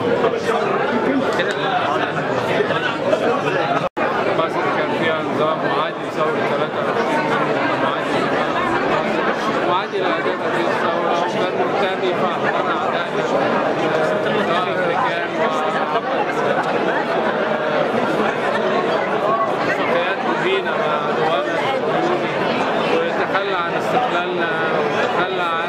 مصر كان فيها نظام معادي ثورة 23 يونيو معادي معادي لأداء هذه الثورة وكان مرتدي فأحضر أعدائنا سواء الرجال واتفاقيات مبينة مع دول الصهيوني وتخلى عن استقلالنا وتخلى عن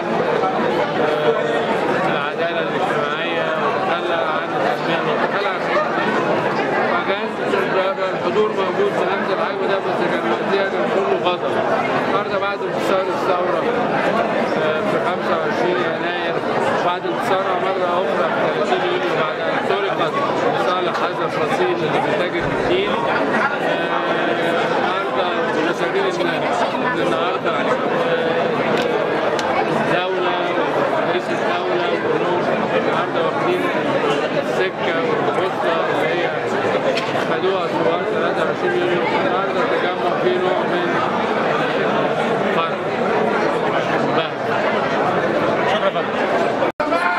آه، العدالة الاجتماعية وتخلى عن التنمية وتخلى عن حاجات كتير. فكان بقى الحضور موجود في نفس الحجم ده بس كان وقتها كان كله غضب النهارده بعد انتصار الثورة آه، في 25 يناير بعد انتصارها مرة أخرى في 30 يونيو بعد أن سرقت لصالح هذا الفصيل اللي بيتاجر بالدين آه، النهارده على سبيل إن إن النهارده آه، الدولة ورئيس الدولة والجنوب النهارده واخدين السكة والخطة اللي هي خدوها ثوار 23 يونيو النهارده التجمع فيه نوع من الفرح والبهجة شكرا فندم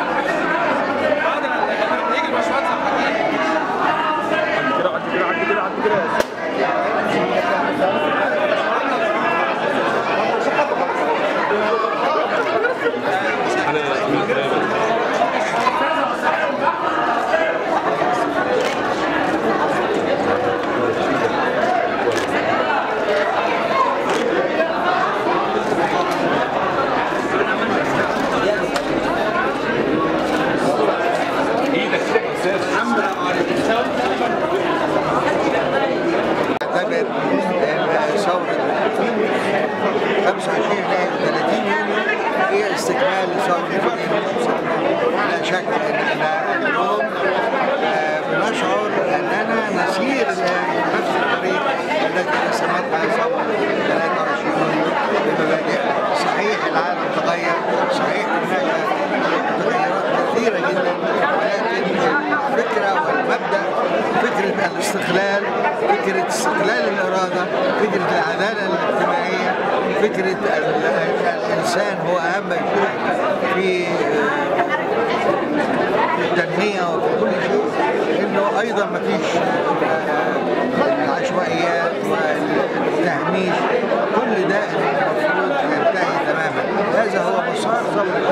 كده عدي كده عدي كده عدي كده اعتبر ان ثوره 25 يناير 30 يونيو هي استكمال لثوره 19 لا شك ان احنا اليوم آه، بنشعر اننا نسير الان نفس الطريق التي رسمتها ثوره 23 يونيو بمبادئها صحيح العالم تغير صحيح هناك تغيرات كثيره جدا ولكن الفكره والمبدا فكره الاستقلال فكره استقلال الاراده فكره العداله الاجتماعيه فكره ال- ال- الانسان هو اهم شيء في في التنميه وفي كل شيء انه ايضا ما فيش العشوائيات والتهميش كل ده المفروض ينتهي تماما هذا هو مسار ثوره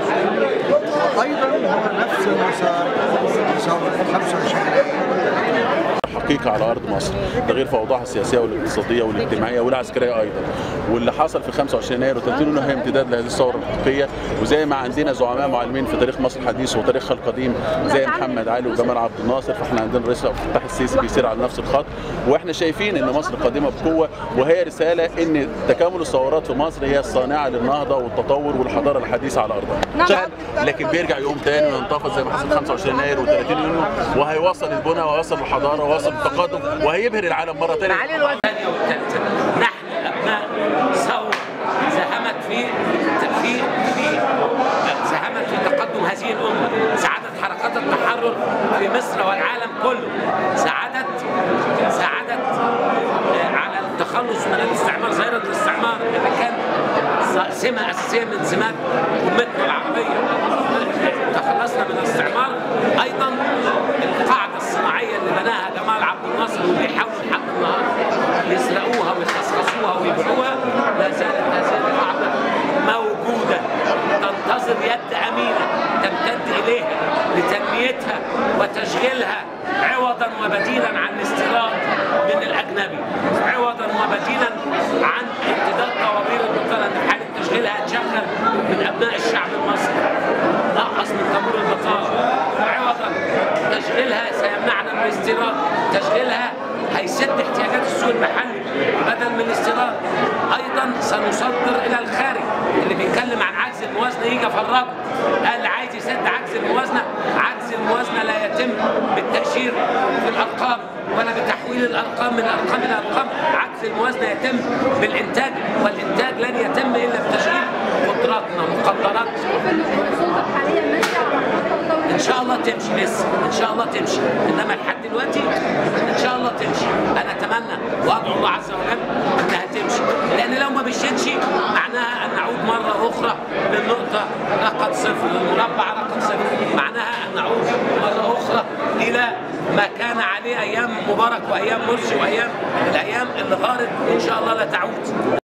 وايضا هو نفس المسار ثوره 25 يناير حقيقة على أرض مصر ده غير في أوضاعها السياسية والاقتصادية والاجتماعية والعسكرية أيضا واللي حصل في 25 يناير و30 يونيو هي امتداد لهذه الثورة الحقيقية وزي ما عندنا زعماء معلمين في تاريخ مصر الحديث وتاريخها القديم زي محمد علي وجمال عبد الناصر فاحنا عندنا الرئيس عبد الفتاح السيسي بيسير على نفس الخط واحنا شايفين ان مصر قادمة بقوة وهي رسالة ان تكامل الثورات في مصر هي الصانعة للنهضة والتطور والحضارة الحديثة على أرضها سهل لكن بيرجع يوم تاني وينتفض زي ما حصل 25 يناير و30 يونيو وهيوصل البنى وهيوصل الحضارة وهيوصل التقدم وهيبهر العالم مرة تانية الثانية والثالثة نحن أبناء ثورة ساهمت في في في ساهمت في تقدم هذه الأمة ساعدت حركات التحرر في مصر والعالم كله ساعدت ساعدت آه، على التخلص من الاستعمار ظاهرة الاستعمار اللي كان سمة أساسية من سمات أمتنا العربية تخلصنا من الاستعمار أيضا القاعدة الصناعية اللي بناها جمال عبد الناصر واللي يحاولوا لحد النهارده يسرقوها ويخصخصوها ويبيعوها لا زالت هذه القاعدة موجودة تنتظر يد أمينة تمتد إليها لتنميتها وتشغيلها عوضا وبديلا عن الاستيراد من الأجنبي عوضا وبديلا عن امتداد طوابير البطالة إن في حالة تشغيلها هتشغل من أبناء الشعب المصري نقص من طابور البطالة عوضا تشغيلها سيمنعنا من الاستيراد تشغيلها هيسد احتياجات السوق المحلي بدل من الاستيراد ايضا سنصدر الى الخارج اللي بيتكلم عن عجز الموازنه يجي افرجه قال اللي عايز يسد عجز الموازنه عجز الموازنه لا يتم بالتاشير في الارقام ولا بتحويل الارقام من ارقام الى ارقام عجز الموازنه يتم بالانتاج والانتاج لن يتم الا بتشغيل قدراتنا مقدرات ان شاء الله تمشي لسه ان شاء الله تمشي انما لحد دلوقتي ان شاء الله تمشي انا اتمنى وادعو الله عز وجل انها تمشي لان لو ما مشيتش معناها ان نعود مره اخرى للنقطه رقم صفر للمربع رقم صفر معناها ان نعود مره اخرى ما كان عليه ايام مبارك وايام مرسي وايام الايام اللي غارت ان شاء الله لا تعود